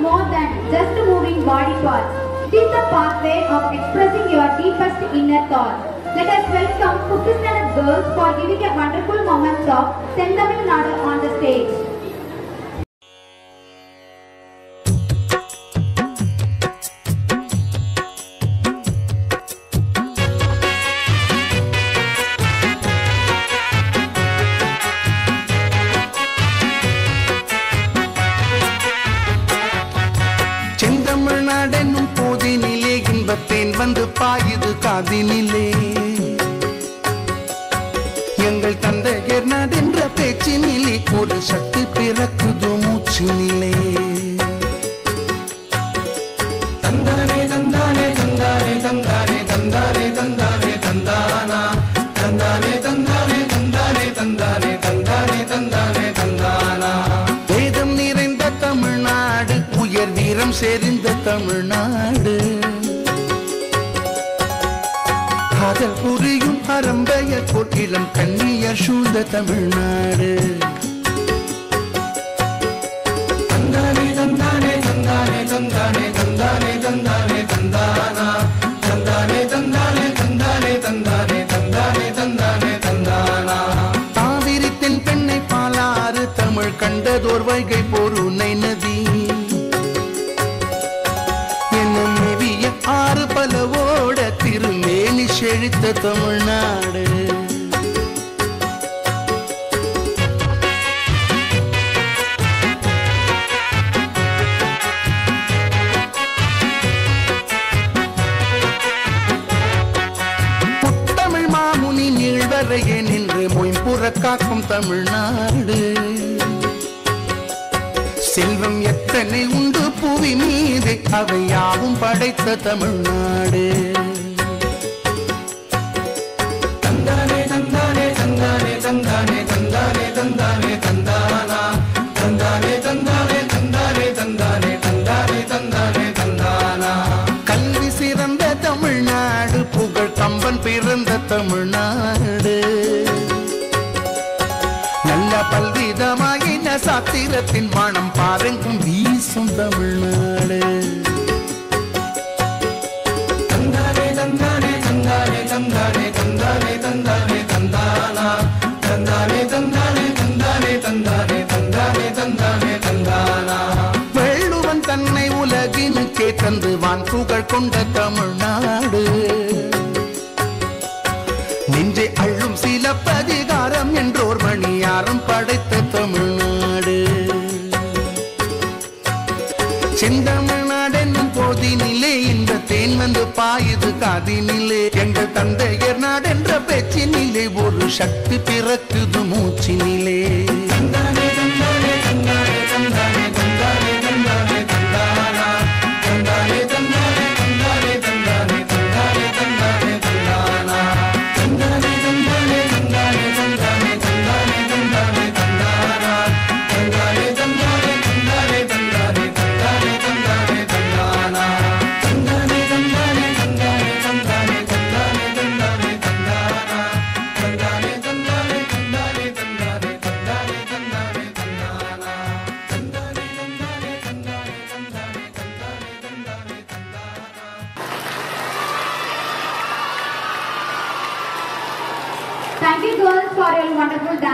more than just moving body parts. It is the pathway of expressing your deepest inner thoughts. Let us welcome 5th standard girls for giving a wonderful moments of Sendamil Nadu on the stage. செந்தமிழ்நாடென்னும் போதினிலே இன்பத்தேன் வந்து பாயுது காதினிலே எங்கள் தந்தையர் நாடென்ற பேச்சினிலே ஒரு சக்தி பிறக்குது மூச்சினிலே தந்தானே தந்தானே தந்தானே தந்தானே தந்தானே தந்தானே தந்தானா தந்தானே தந்தானே தந்தானே தந்தானே தந்தானே தந்தானே தந்தானா வேதம் நிறைந்த தமிழ்நாடு உயர் வீரம் செறிந்த தமிழ்நாடு காதல் புரியும் பரம்பையர் போல் இளம் கண்ணியர் சூழ்ந்த தமிழ்நாடு தந்தானே தந்தானே தந்தானே தந்தானே தந்தானே தந்தானே தந்தானா தந்தானே தந்தானே தந்தானே தந்தானே தந்தானே தந்தானே தந்தானா காவிரி தென் பெண்ணை பாலாறு தமிழ் கண்டதோர் வைகை பொருணை நதி என்னும் நிவிய ஆறு பலவோட திருமேனி செழித்த தமிழ்நாடு முத்தமிழ் மாமுனி நீழ்வரையே நின்று மொயம்புற காக்கும் தமிழ்நாடு செல்வம் எத்தனை உண்டு புவி மீது அவை யாவும் படைத்த தமிழ்நாடு தந்தானே தந்தானே தந்தானே தந்தானே தந்தானே தந்தானே தந்தானா தந்தானே தந்தானே தந்தானே தந்தானே தந்தானே தந்தானே தந்தானா கல்வி சிறந்த தமிழ்நாடு புகழ் கம்பன் பிறந்த தமிழ்நாடு நல்ல பல்விதமாயின சாத்திரத்தின் மனம் பாருங்கும் வீசும் தமிழ்நாடு தந்தானே தந்தானே தந்தானே தந்தானே தந்தானே தந்தானே தந்தானா தந்தானே தந்தானே தந்தானே தந்தானே தந்தானே தந்தானே தந்தானா வெள்ளுவன் தன்னை உலகினுக்கே தந்து வான் புகழ் கொண்ட தமிழ்நாடு நெஞ்சை அள்ளும் சிலப்பதிகாரம் என்றோர் மணியாரம் படைத்த தமிழ்நாடு செந்தமிழ்நாடென்னும் போதினிலே இந்த தேன் வந்து பாயுது காதினிலே எங்கள் தந்தையர் நாடென்ற பேச்சினிலே ஒரு சக்தி பிறக்குது மூச்சினிலே தந்தானே தந்தானே தந்தானே தந்தானே தந்தானே தந்தானே தந்தானா தந்தானே தந்தானே தந்தானே தந்தானே தந்தானே தந்தானே தந்தானா தந்தானே தந்தானே தந்தானே தந்தானே தந்தானே தந்தானே தந்தானா தந்தானே தந்தானே தந்தானே தந்தானே தந்தானே தந்தானே தந்தானா தந்தானே தந்தானே தந்தானே தந்தானே தந்தானே தந்தானே தந்தானா தந்தானே தந்தானே தந்தானே தந்தானே தந்தானே தந்தானே தந்தானா தந்தானே தந்தானே தந்தானே தந்தானே தந்தானே தந்தானே தந்தானா Thank you girls for your wonderful dance.